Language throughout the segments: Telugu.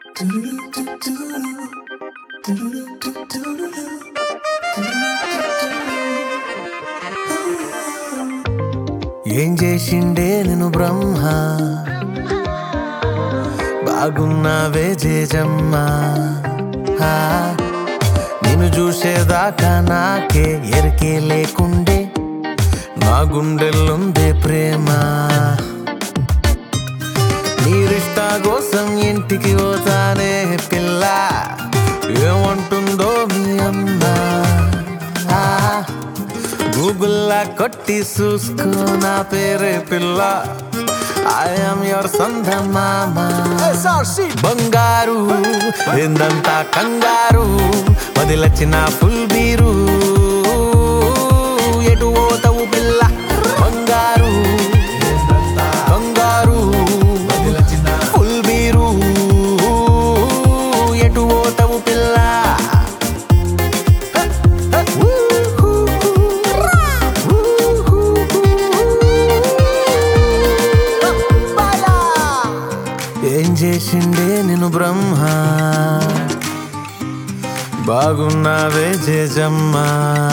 ఏం చేసిండే నేను బ్రహ్మ బాగున్నావే జేజమ్మా ఆ, నిన్ను చూసేదాకా నాకే ఎరికే లేకుండే నా గుండెల్లుందే ప్రేమ నీరిష్టా కోసం ఇంటికి పోతానే పిల్ల ఏమంటుందో మీ అమ్మ ఆ, గూగుల్లా కొట్టి చూసుకో నా పేరే పిల్ల ఐఎమ్ యువర్ సొంత మామ బంగారు ఏందంతా కంగారు వదిలచిన ఫుల్ బీరు ఎటు పోతావు పిల్ల బంగారు కంగారు ఫుల్ బీరు ఎటు పోతావు పిల్ల ఏం చేసిండే నేను బ్రహ్మ బాగున్నావే జేజమ్మా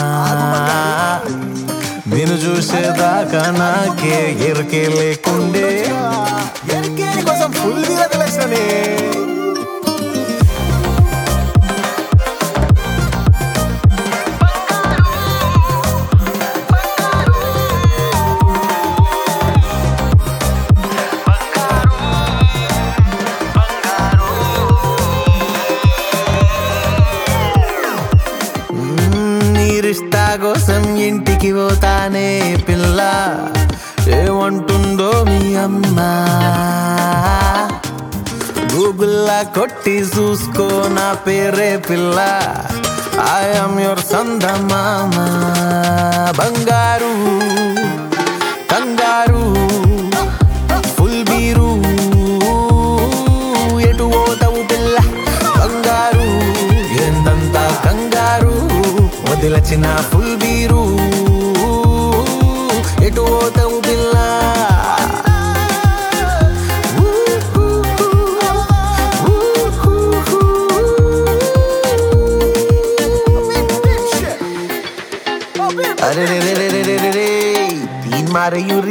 నేను చూసేదాకా నాకే ఎరికే లేకుండే ఎరికే కోసం ఫుల్ గా తెలిసిననే మ్మ్, నీ రిష్తా కోసం ఇంటికి పోతానే పిల్ల ఏమంటుందో మీ అమ్మ గూగుల్లా కొట్టి చూసుకో నా పేరే పిల్ల ఐఎమ్ యువర్ సంద మామ బంగారు కంగారు ఫుల్ బీరు ఎటు పోతావు పిల్ల బంగారు ఏందంతా కంగారు వదిలచిన ఫుల్ బీరు ఎటు పోతావు పిల్ల అరే రే రే రే రే రే రే రే तीन मारे यू